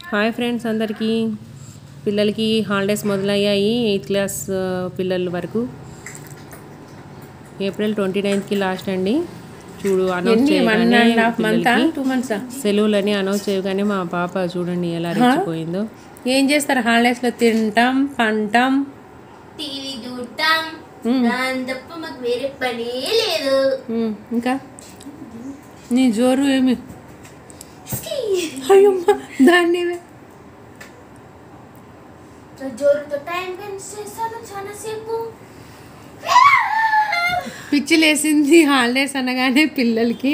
hi friends అందరికీ పిల్లలకి holidays మొదలయ్యాయి ఎయిత్ క్లాస్ ఆ, పిల్లల వరకు ఏప్రిల్ ట్వంటీ నైన్త్కి లాస్ట్ అండి చూడు అనౌన్స్ ఎన్ని వన్ చేయగానే అండ్ హాఫ్ మంత్ పిల్లలకి టూ మంత్సా సెలవులని అనౌన్స్ చేయగానే మా పాప చూడండి ఎలా రెచ్చిపోయిందో ఏం చేస్తారు హాలిడేస్లో తింటాం పంటాం టీవీ చూడటం దాని తప్ప మాకు వేరే పనే లేదు ఉమ్, ఇంకా నీ జోరు ఏమి అయ్యమ్మ దాన్ని జోరుతో టైం స్పెండ్ చేస్తాను చాలా సేపు పిచ్చి లేసింది హాలిడేస్ అనగానే పిల్లలకి